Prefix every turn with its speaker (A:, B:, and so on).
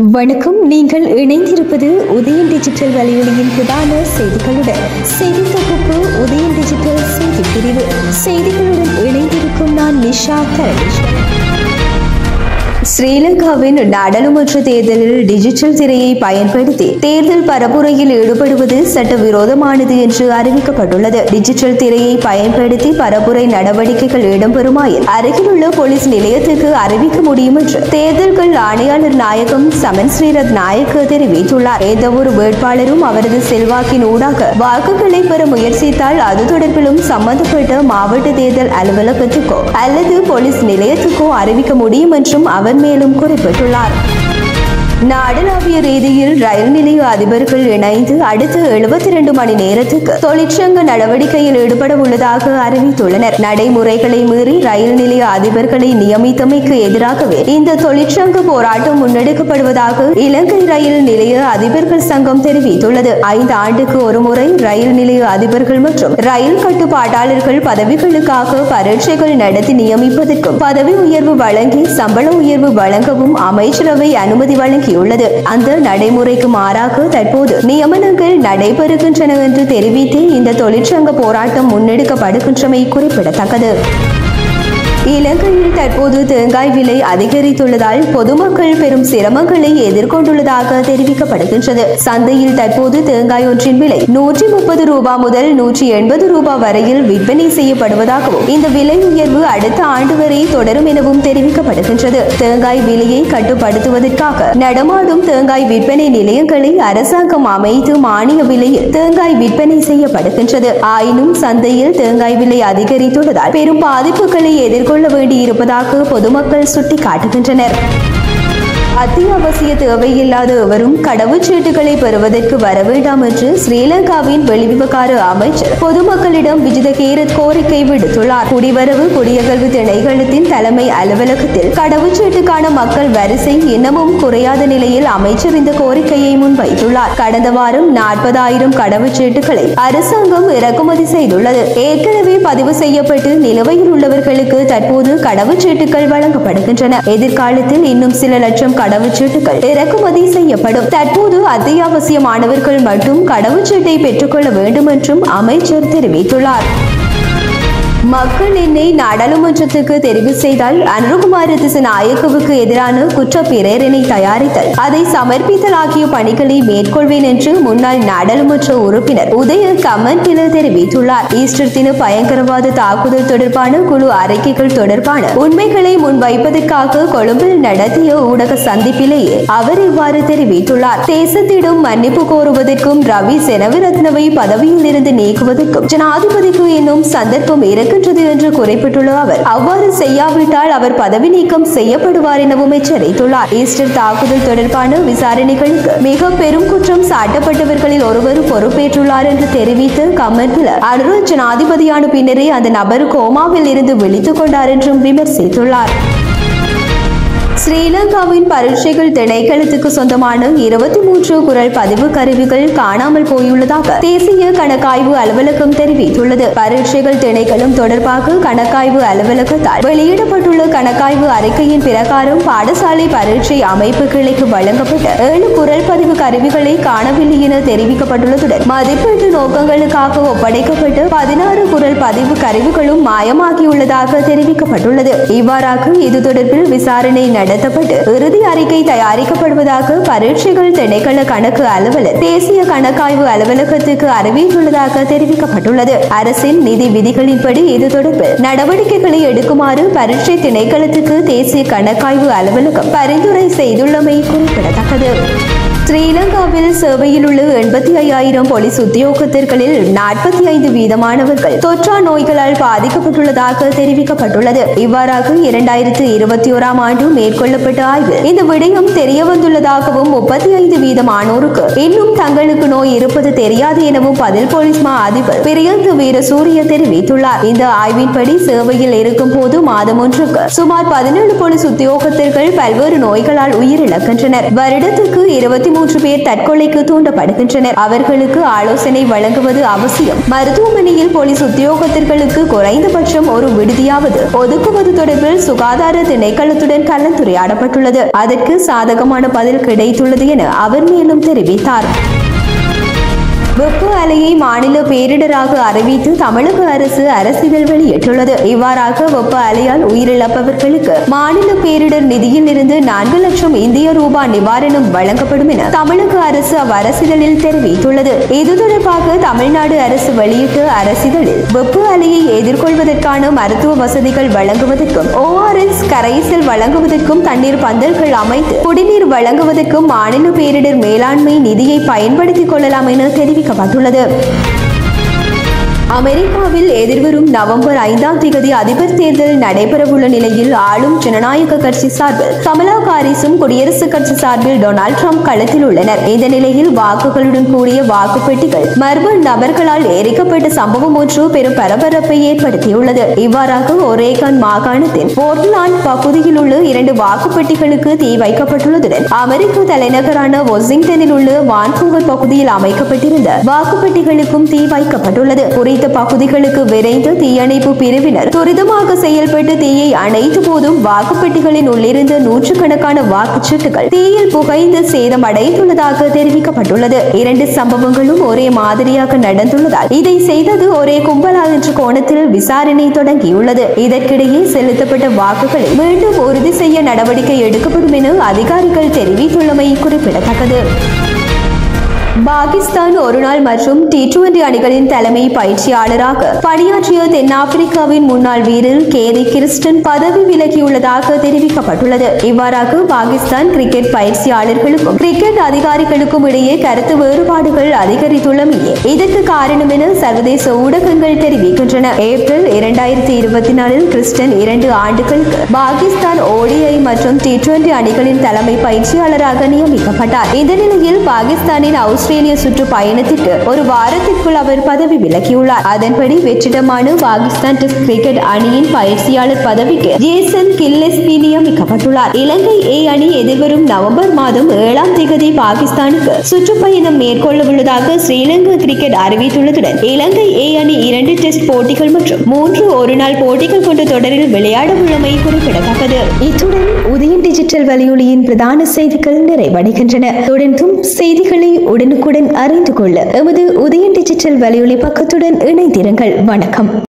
A: வணக்கம் நீங்கள் இணைந்திருப்பது உதயன் டிஜிட்டல் வலையொலியின் பிரதான செய்திகளுடன் செய்தி தொகுப்பு உதயன் டிஜிட்டல் செய்தி பிரிவு செய்திகளுடன் இணைந்திருக்கும் நான் நிஷா தரணீஸ்வரன் ஸ்ரீலங்காவின் நாடாளுமன்ற தேர்தலில் டிஜிட்டல் திரையை பயன்படுத்தி தேர்தல் பரப்புரையில் ஈடுபடுவது சட்டவிரோதமானது என்று அறிவிக்கப்பட்டுள்ளது டிஜிட்டல் திரையை பயன்படுத்தி பரப்புரை நடவடிக்கைகள் இடம்பெறுமாயில் அருகிலுள்ள போலீஸ் நிலையத்திற்கு அறிவிக்க முடியும் என்று தேர்தல்கள் ஆணையாளர் நாயகம் சமன் ஸ்ரீரத் நாயக் தெரிவித்துள்ளார் எந்த ஒரு வேட்பாளரும் அவரது செல்வாக்கின் ஊடாக வாக்குகளை பெற முயற்சித்தால் அது தொடர்பிலும் சம்பந்தப்பட்ட மாவட்ட தேர்தல் அலுவலகத்துக்கோ அல்லது போலீஸ் நிலையத்துக்கோ அறிவிக்க முடியும் என்றும் அவர் மேலும் குறிப்பிட்டுள்ளார் நாடளாவிய ரீதியில் ரயில் நிலைய அதிபர்கள் இணைந்து அடுத்த எழுபத்தி இரண்டு மணி நேரத்துக்கு தொழிற்சங்க நடவடிக்கையில் ஈடுபட உள்ளதாக அறிவித்துள்ளனர் நடைமுறைகளை மீறி ரயில் நிலைய அதிபர்களை நியமித்தமைக்கு எதிராகவே இந்த தொழிற்சங்க போராட்டம் முன்னெடுக்கப்படுவதாக இலங்கை ரயில் நிலைய அதிபர்கள் சங்கம் தெரிவித்துள்ளது ஐந்து ஆண்டுக்கு ஒருமுறை ரயில் நிலைய அதிபர்கள் மற்றும் ரயில் கட்டுப்பாட்டாளர்கள் பதவிகளுக்காக பரீட்சைகள் நடத்தி நியமிப்பதற்கும் பதவி உயர்வு வழங்கி சம்பள உயர்வு வழங்கவும் அமைச்சரவை அனுமதி வழங்கியுள்ளது அந்த நடைமுறைக்கு மாறாக தற்போது நியமனங்கள் நடைபெறுகின்றன என்று தெரிவித்து இந்த தொழிற்சங்க போராட்டம் முன்னெடுக்கப்படுகின்றமை குறிப்பிடத்தக்கது இலங்கையில் தற்போது தேங்காய் விலை அதிகரித்துள்ளதால் பொதுமக்கள் பெரும் சிரமங்களை எதிர்கொண்டுள்ளதாக தெரிவிக்கப்படுகின்றது சந்தையில் தற்போது தேங்காய் ஒன்றின் விலை நூற்றி முப்பது ரூபாய் முதல் நூற்றி எண்பது ரூபாய் வரையில் விற்பனை செய்யப்படுவதாகவும் இந்த விலை உயர்வு அடுத்த ஆண்டு வரை தொடரும் எனவும் தெரிவிக்கப்படுகின்றது தேங்காய் விலையை கட்டுப்படுத்துவதற்காக நடமாடும் தேங்காய் விற்பனை நிலையங்களை அரசாங்கம் அமைத்து மானிய விலையில் தேங்காய் விற்பனை செய்யப்படுகின்றது ஆயினும் சந்தையில் தேங்காய் விலை அதிகரித்துள்ளதால் பெரும் பாதிப்புகளை எதிர்கொள்ள வேண்டியிருப்பதாக பொதுமக்கள் சுட்டிக்காட்டுகின்றனர் அத்தியாவசிய தேவையில்லாத எவரும் கடவுச்சீட்டுகளை பெறுவதற்கு வர வேண்டாம் என்று ஸ்ரீலங்காவின் வெளிவிவகார அமைச்சர் பொதுமக்களிடம் விஜித கேரத் கோரிக்கை விடுத்துள்ளார் குடிவரவு குடியகல்வு திணைக்களத்தின் தலைமை அலுவலகத்தில் கடவுச்சீட்டுக்கான மக்கள் வரிசை இன்னமும் குறையாத நிலையில் அமைச்சர் இந்த கோரிக்கையை முன்வைத்துள்ளார் கடந்த வாரம் நாற்பதாயிரம் கடவுச்சீட்டுகளை அரசாங்கம் இறக்குமதி செய்துள்ளது ஏற்கனவே பதிவு செய்யப்பட்டு நிலுவையில் உள்ளவர்களுக்கு தற்போது கடவுச்சீட்டுகள் வழங்கப்படுகின்றன எதிர்காலத்தில் இன்னும் சில லட்சம் கடவுச்சீட்டுகள் இறக்குமதி செய்யப்படும் தற்போது அத்தியாவசியமானவர்கள் மட்டும் கடவுச்சீட்டை பெற்றுக்கொள்ள வேண்டும் என்றும் அமைச்சர் தெரிவித்துள்ளார் மக்கள் என்னை நாடாளுமன்றத்துக்கு தெரிவு செய்தால் அனுருகுமார திசநாயக்கவுக்கு எதிரான குற்ற பிரேரணை தயாரித்தல் அதை சமர்ப்பித்தல் ஆகிய பணிகளை மேற்கொள்வேன் என்று முன்னாள் நாடாளுமன்ற உறுப்பினர் உதய கமன்பில தெரிவித்துள்ளார் ஈஸ்டர் தின பயங்கரவாத தாக்குதல் தொடர்பான குழு அறிக்கைகள் தொடர்பான உண்மைகளை முன்வைப்பதற்காக கொழும்பில் நடத்திய ஊடக சந்திப்பிலேயே அவர் இவ்வாறு தெரிவித்துள்ளார் தேசத்திடம் மன்னிப்பு கோருவதற்கும் ரவி செனவிரத்னவை பதவியில் இருந்து நீக்குவதற்கும் ஜனாதிபதிக்கு இன்னும் சந்தர்ப்பம் இருக்கின்றது என்று குறிப்பிட்டுள்ள அவர் அவ்வாறு செய்யாவிட்டால் அவர் பதவி நீக்கம் செய்யப்படுவார் எனவும் எச்சரித்துள்ளார் ஈஸ்டர் தாக்குதல் தொடர்பான விசாரணைகளுக்கு மிக பெரும் குற்றம் சாட்டப்பட்டவர்களில் ஒருவர் பொறுப்பேற்றுள்ளார் என்று தெரிவித்து கமர்பில அனுரு ஜனாதிபதியான பின்னரே அந்த நபர் கோமாவில் இருந்து விழித்துக் கொண்டார் என்றும் விமர்சித்துள்ளார் ஸ்ரீலங்காவின் பரீட்சைகள் திணைக்களத்துக்கு சொந்தமான இருபத்தி மூன்று குரல் பதிவு கருவிகள் காணாமல் போயுள்ளதாக தேசிய கணக்காய்வு அலுவலகம் தெரிவித்துள்ளது பரீட்சைகள் திணைக்களம் தொடர்பாக கணக்காய்வு அலுவலகத்தால் வெளியிடப்பட்டுள்ள கணக்காய்வு அறிக்கையின் பிரகாரம் பாடசாலை பரீட்சை அமைப்பு கிளைக்கு வழங்கப்பட்ட ஏழு குரல் பதிவு கருவிகளை காணவில்லை என தெரிவிக்கப்பட்டுள்ளதுடன் மதிப்பீட்டு நோக்கங்களுக்காக ஒப்படைக்கப்பட்ட பதினாறு குரல் பதிவு கருவிகளும் மாயமாகியுள்ளதாக தெரிவிக்கப்பட்டுள்ளது இவ்வாறாக இது தொடர்பில் விசாரணை நடத்தப்பட்டு இறுதி அறிக்கை தயாரிக்கப்படுவதாக பரீட்சைகள் திணைக்கள கணக்கு அலுவலர் தேசிய கணக்காய்வு அலுவலகத்துக்கு அறிவித்துள்ளதாக தெரிவிக்கப்பட்டுள்ளது அரசின் நிதி விதிகளின்படி இது தொடர்பில் நடவடிக்கைகளை எடுக்குமாறு பரீட்சை திணைக்களத்துக்கு தேசிய கணக்காய்வு அலுவலகம் பரிந்துரை செய்துள்ளமை குறிப்பிடத்தக்கது ஸ்ரீலங்காவில் சேவையில் உள்ள எண்பத்தி ஐயாயிரம் போலீஸ் உத்தியோகத்தர்களில் நாற்பத்தி ஐந்து வீதமானவர்கள் தொற்றா நோய்களால் பாதிக்கப்பட்டுள்ளதாக தெரிவிக்கப்பட்டுள்ளது இவ்வாறாக இரண்டாயிரத்து இருபத்தி ஓராம் ஆண்டு மேற்கொள்ளப்பட்ட ஆய்வில் இந்த விடயம் தெரிய வந்துள்ளதாகவும் முப்பத்தி ஐந்து வீதமானோருக்கு இன்னும் தங்களுக்கு நோய் இருப்பது தெரியாது எனவும் பதில் போலீஸ் மா அதிபர் பிரியந்த வீரசூரிய தெரிவித்துள்ளார் இந்த ஆய்வின்படி சேவையில் இருக்கும் போது மாதம் ஒன்றுக்கு சுமார் பதினேழு போலீஸ் உத்தியோகத்தர்கள் பல்வேறு நோய்களால் உயிரிழக்கின்றனர் வருடத்துக்கு இருபத்தி மூன்று பேர் தற்கொலைக்கு தூண்டப்படுகின்றனர் அவர்களுக்கு ஆலோசனை வழங்குவது அவசியம் மருத்துவமனையில் போலீஸ் உத்தியோகத்தர்களுக்கு குறைந்தபட்சம் ஒரு விடுதியாவது ஒதுக்குவது தொடர்பில் சுகாதார திணைக்களத்துடன் கலந்துரையாடப்பட்டுள்ளது அதற்கு சாதகமான பதில் கிடைத்துள்ளது என அவர் மேலும் தெரிவித்தார் வெப்ப அலையை மாநில பேரிடராக அறிவித்து தமிழக அரசு அரசிதழ் வெளியிட்டுள்ளது இவ்வாறாக வெப்ப அலையால் உயிரிழப்பவர்களுக்கு மாநில பேரிடர் நிதியில் இருந்து நான்கு லட்சம் இந்திய ரூபாய் நிவாரணம் வழங்கப்படும் என தமிழக அரசு அவ்வரசிதழில் தெரிவித்துள்ளது இது தொடர்பாக தமிழ்நாடு அரசு வெளியிட்ட அரசிதழில் வெப்ப அலையை எதிர்கொள்வதற்கான மருத்துவ வசதிகள் வழங்குவதற்கும் ஓஆர்எஸ் கரைசல் வழங்குவதற்கும் தண்ணீர் பந்தல்கள் அமைத்து குடிநீர் வழங்குவதற்கும் மாநில பேரிடர் மேலாண்மை நிதியை பயன்படுத்திக் கொள்ளலாம் என தெரிவிக்கப்பட்டுள்ளது அமெரிக்காவில் எதிர்வரும் நவம்பர் ஐந்தாம் தேதி அதிபர் தேர்தல் நடைபெறவுள்ள நிலையில் ஆளும் ஜனநாயக கட்சி சார்பில் கமலா ஹாரிஸும் குடியரசுக் கட்சி சார்பில் டொனால்ட் ட்ரம்ப் களத்தில் உள்ளனர் இந்த நிலையில் வாக்குகளுடன் கூடிய வாக்குப்பெட்டிகள் மர்ம நபர்களால் எரிக்கப்பட்ட சம்பவம் ஒன்று பெரும் பரபரப்பை ஏற்படுத்தியுள்ளது இவ்வாறாக ஒரேகான் மாகாணத்தின் போர்ட்லாண்ட் பகுதியில் உள்ள இரண்டு வாக்குப்பெட்டிகளுக்கு தீ வைக்கப்பட்டுள்ளதுடன் அமெரிக்க தலைநகரான வாஷிங்டனில் உள்ள வான்கூவர் பகுதியில் அமைக்கப்பட்டிருந்த வாக்குப்பெட்டிகளுக்கும் தீ வைக்கப்பட்டுள்ளது குறித்த பகுதிகளுக்கு விரைந்து தீயணைப்பு பிரிவினர் துரிதமாக செயல்பட்டு தீயை அணைத்த போதும் வாக்குப்பெட்டிகளின் உள்ளிருந்த நூற்றுக்கணக்கான வாக்குச்சீட்டுகள் தீயில் புகைந்து சேதம் அடைந்துள்ளதாக தெரிவிக்கப்பட்டுள்ளது இரண்டு சம்பவங்களும் ஒரே மாதிரியாக நடந்துள்ளதால் இதை செய்தது ஒரே கும்பலா என்ற கோணத்தில் விசாரணை தொடங்கியுள்ளது இதற்கிடையே செலுத்தப்பட்ட வாக்குகளை மீண்டும் உறுதி செய்ய நடவடிக்கை எடுக்கப்படும் என அதிகாரிகள் தெரிவித்துள்ளமை குறிப்பிடத்தக்கது பாகிஸ்தான் ஒருநாள் மற்றும் டி டுவெண்டி அணிகளின் தலைமை பயிற்சியாளராக பணியாற்றிய தென்னாப்பிரிக்காவின் முன்னாள் வீரர் கேரி கிறிஸ்டன் பதவி விலகியுள்ளதாக தெரிவிக்கப்பட்டுள்ளது இவ்வாறாக பாகிஸ்தான் கிரிக்கெட் பயிற்சியாளர்களுக்கும் கிரிக்கெட் அதிகாரிகளுக்கும் இடையே கருத்து வேறுபாடுகள் அதிகரித்துள்ளமையே இதற்கு காரணம் என சர்வதேச ஊடகங்கள் தெரிவிக்கின்றன ஏப்ரல் இரண்டாயிரத்தி இருபத்தி நாலில் கிறிஸ்டன் இரண்டு ஆண்டுகளுக்கு பாகிஸ்தான் ஓடிஐ மற்றும் டி டுவெண்டி அணிகளின் தலைமை பயிற்சியாளராக நியமிக்கப்பட்டார் இந்த நிலையில் பாகிஸ்தானின் ஆஸ்திரேலிய சுற்றுப்பயணத்திற்கு ஒரு வாரத்திற்குள் அவர் பதவி விலகியுள்ளார் அதன்படி வெற்றிடமான பாகிஸ்தான் டெஸ்ட் கிரிக்கெட் அணியின் பயிற்சியாளர் பதவிக்கு ஜேசன் கில்லெஸ்பி நியமிக்கப்பட்டுள்ளார் இலங்கை ஏ அணி எதிர்வரும் நவம்பர் மாதம் ஏழாம் தேதி பாகிஸ்தானுக்கு சுற்றுப்பயணம் மேற்கொள்ள உள்ளதாக ஸ்ரீலங்கா கிரிக்கெட் அறிவித்துள்ளதுடன் இலங்கை ஏ அணி இரண்டு டெஸ்ட் போட்டிகள் மற்றும் மூன்று ஒருநாள் போட்டிகள் கொண்ட தொடரில் விளையாட உள்ளமை குறிப்பிடத்தக்கது இத்துடன் உதயன் டிஜிட்டல் வலையொலியின் பிரதான செய்திகள் நிறைவடைகின்றன தொடர்ந்தும் செய்திகளை உடனுக்குடன் அறிந்து கொள்ள எமது உதயன் டிஜிட்டல் வலையொலி பக்கத்துடன் இணைந்திருங்கள் வணக்கம்